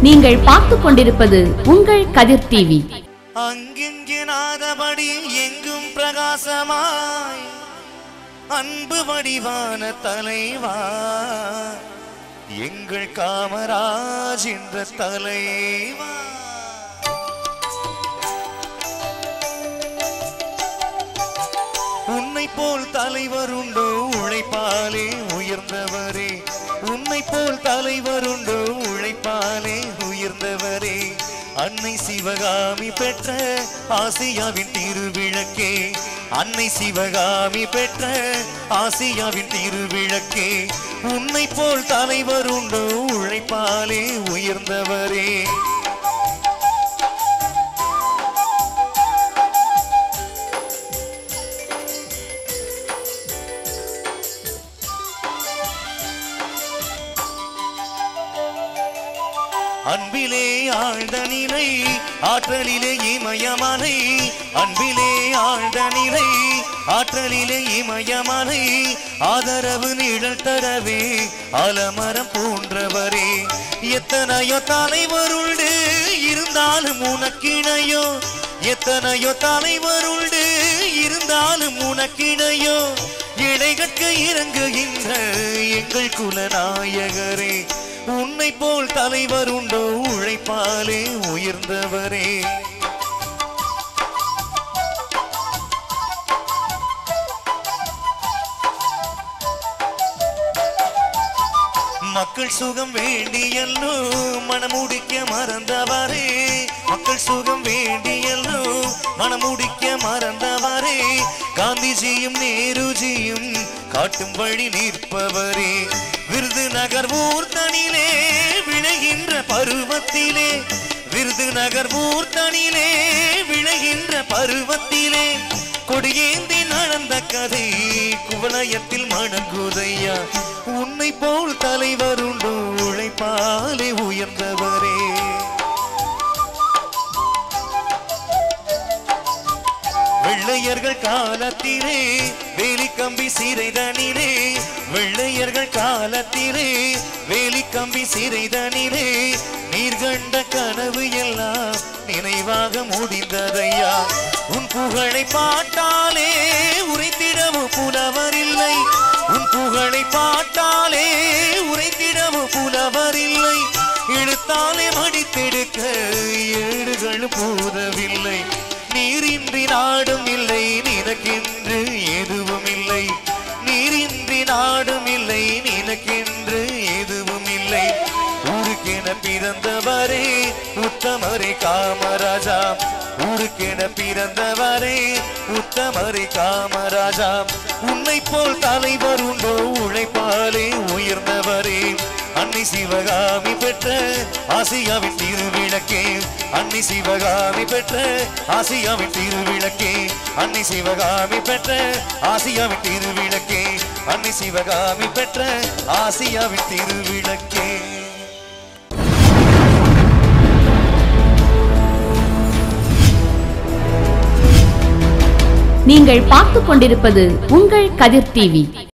நீங்கள் பார்த்துக் கொண்டிருப்பது உங்கள் கதிர் டிவி அங்கிங்கே நாதபடி எங்கும் பிரகாசமாய் அன்பு வடிவான தலைவா எங்கள் காமராஜ் என்ற தலைவா உன்னை போல் தலைவர் உண்டோ உழைப்பாலே உயர்ந்தவரே உன்னை போல் தலைவர் உண்டோ உழைப்பாலே உயர்ந்தவரே அன்னை சிவகாமி பெற்ற ஆசியாவின் திருவிளக்கே அன்னை சிவகாமி பெற்ற ஆசியாவின் திருவிளக்கே உன்னை போல் தலைவர் உண்டோ உழைப்பாலே உயர்ந்தவரே அன்பிலே ஆழ்ந்த நிலை ஆற்றலிலே இமயமலை அன்பிலே ஆழ்ந்த நிலை ஆற்றலிலே இமயமலை ஆதரவு நிழல் தரவே அலமரம் போன்றவரே எத்தனையோ தலைவருண்டு இருந்தாலும் உனக்கிணையோ எத்தனையோ தலைவருண்டு இருந்தாலும் உனக்கிணையோ இடைகட்க இறங்குகின்ற எங்கள் குலநாயகரே உன்னை போல் தலைவர் உண்டோ உழைப்பாலே உயர்ந்தவரே மக்கள் சுகம் வேண்டியல்லோ மனமுடிக்க மறந்தவரே மக்கள் சுகம் வேண்டியல்லோ மனமுடிக்க மறந்தவரே காந்திஜியும் நேருஜியும் காட்டும் வழி நிற்பவரே விருதுநகர் ஊர்தனிலே விளைகின்ற பருவத்திலே விருதுநகர் ஊர்தனிலே விளைகின்ற பருவத்திலே கொடியேந்தி நடந்த கதை குவலயத்தில் மணங்குதையா உன்னை போல் தலைவர் உண்டோ உழைப்பாலே உயர்ந்தவரே வெள்ளையர்கள் காலத்திலே வேலி கம்பி சிறைதனிலே வெள்ளையர்கள் காலத்திலே வேலி கம்பி சிறைதனிலே நீர் கண்ட கனவு எல்லாம் நினைவாக முடிந்ததையா உன் புகழை பாட்டாலே உரைத்திடவும் புலவரில்லை உன் புகழை பாட்டாலே உரைத்திடவும் புலவரில்லை இழுத்தாலே மடித்தெடுக்க ஏடுகள் போதவில்லை நீரின்றி நாடும் இல்லை நினக்கென்று எதுவும் இல்லை நீரின்றி நாடும் இல்லை நினக்கென்று எதுவும் இல்லை ஊருக்கென பிறந்தவரே உத்தமரே காமராஜா ஊருக்கென பிறந்தவரே உத்தமரே காமராஜா உன்னை போல் தலைவர் உண்டோ உழைப்பாலே உயர்ந்தவரே அன்னை சிவகாமி பெற்ற ஆசியாவின் திருவிளக்கே அன்னை சிவகாமி பெற்ற ஆசியாவின் திருவிளக்கே அன்னை சிவகாமி பெற்ற ஆசியாவின் திருவிளக்கே அன்னை சிவகாமி பெற்ற ஆசியாவின் திருவிளக்கே நீங்கள் பார்த்துக் கொண்டிருப்பது உங்கள் கதிர் டிவி